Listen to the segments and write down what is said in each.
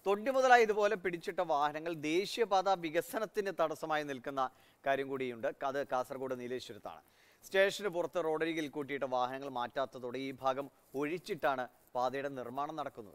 തൊണ്ടി മുതലായി ഇതുപോലെ പിടിച്ചിട്ട വാഹനങ്ങൾ ദേശീയപാത വികസനത്തിന് തടസ്സമായി നിൽക്കുന്ന കാര്യം കൂടിയുണ്ട് അത് കാസർഗോഡ് നീലേശ്വരത്താണ് സ്റ്റേഷന് പുറത്ത് റോഡരികിൽ കൂട്ടിയിട്ട വാഹനങ്ങൾ മാറ്റാത്തതോടെ ഈ ഭാഗം ഒഴിച്ചിട്ടാണ് പാതയുടെ നിർമ്മാണം നടക്കുന്നത്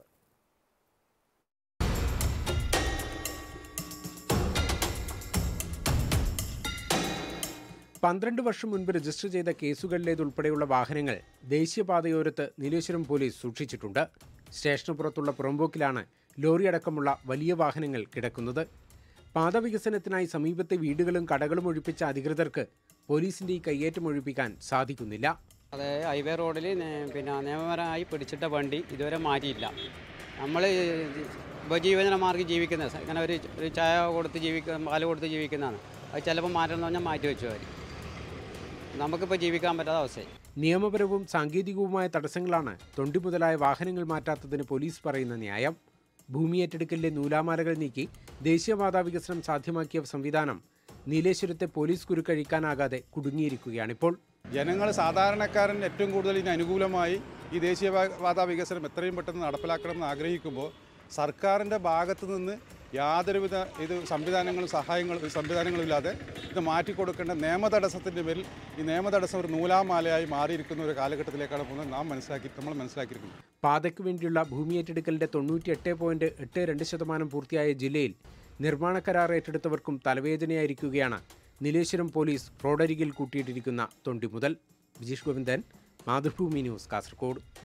പന്ത്രണ്ട് വർഷം മുൻപ് രജിസ്റ്റർ ചെയ്ത കേസുകളിലേതുൾപ്പെടെയുള്ള വാഹനങ്ങൾ ദേശീയപാതയോരത്ത് നീലേശ്വരം പോലീസ് സൂക്ഷിച്ചിട്ടുണ്ട് സ്റ്റേഷന് പുറത്തുള്ള പുറമ്പോക്കിലാണ് ലോറി അടക്കമുള്ള വലിയ വാഹനങ്ങൾ കിടക്കുന്നത് പാത വികസനത്തിനായി സമീപത്തെ വീടുകളും കടകളും ഒഴിപ്പിച്ച അധികൃതർക്ക് പോലീസിന്റെ ഈ കയ്യേറ്റം ഒഴിപ്പിക്കാൻ സാധിക്കുന്നില്ല അത് ഹൈവേ റോഡിൽ പിന്നെ നിയമപരമായി പിടിച്ചിട്ട വണ്ടി ഇതുവരെ മാറ്റിയില്ല നമ്മൾ ഉപജീവന മാർഗ്ഗം ജീവിക്കുന്ന സ- ഇങ്ങനെ ഒരു ഒരു ചായ കൊടുത്ത് ജീവിക്കുന്ന പാല് കൊടുത്ത് ജീവിക്കുന്നതാണ് അത് ചിലപ്പോൾ മാറ്റണം എന്ന് പറഞ്ഞാൽ മാറ്റി വെച്ചു അവർ നമുക്കിപ്പോൾ ജീവിക്കാൻ പറ്റാത്ത അവസ്ഥയായി നിയമപരവും സാങ്കേതികവുമായ തടസ്സങ്ങളാണ് തൊണ്ടി മുതലായ വാഹനങ്ങൾ മാറ്റാത്തതിന് പോലീസ് പറയുന്ന ന്യായം ഭൂമി ഏറ്റെടുക്കലിലെ നൂലാമാലകൾ നീക്കി ദേശീയപാതാ വികസനം സാധ്യമാക്കിയ സംവിധാനം നീലേശ്വരത്തെ പോലീസ് കുരുക്കഴിക്കാനാകാതെ കുടുങ്ങിയിരിക്കുകയാണിപ്പോൾ ജനങ്ങൾ സാധാരണക്കാരൻ ഏറ്റവും കൂടുതൽ ഇതിന് അനുകൂലമായി ഈ ദേശീയപാത വികസനം എത്രയും പെട്ടെന്ന് നടപ്പിലാക്കണമെന്ന് ആഗ്രഹിക്കുമ്പോൾ സർക്കാരിൻ്റെ ഭാഗത്തു നിന്ന് യാതൊരുവിധ ഇത് സംവിധാനങ്ങളും സഹായങ്ങളും സംവിധാനങ്ങളും ഇല്ലാതെ ഇത് മാറ്റിക്കൊടുക്കേണ്ട നിയമതടസ്സത്തിൻ്റെ പേരിൽ ഈ നിയമതടസ്സം ഒരു നൂലാമാലയായി മാറിയിരിക്കുന്ന ഒരു കാലഘട്ടത്തിലേക്കാണ് പോകുന്നത് നാം മനസ്സിലാക്കി നമ്മൾ മനസ്സിലാക്കിയിരിക്കുന്നത് പാതയ്ക്ക് വേണ്ടിയുള്ള ഭൂമി ഏറ്റെടുക്കലിന്റെ തൊണ്ണൂറ്റി എട്ട് പോയിന്റ് എട്ട് രണ്ട് ശതമാനം പൂർത്തിയായ ജില്ലയിൽ നിർമ്മാണ കരാർ ഏറ്റെടുത്തവർക്കും തലവേദനയായിരിക്കുകയാണ് നീലേശ്വരം പോലീസ് റോഡരികിൽ കൂട്ടിയിട്ടിരിക്കുന്ന തൊണ്ടി മുതൽ വിജീഷ് ഗോവിന്ദൻ മാതൃഭൂമി ന്യൂസ് കാസർഗോഡ്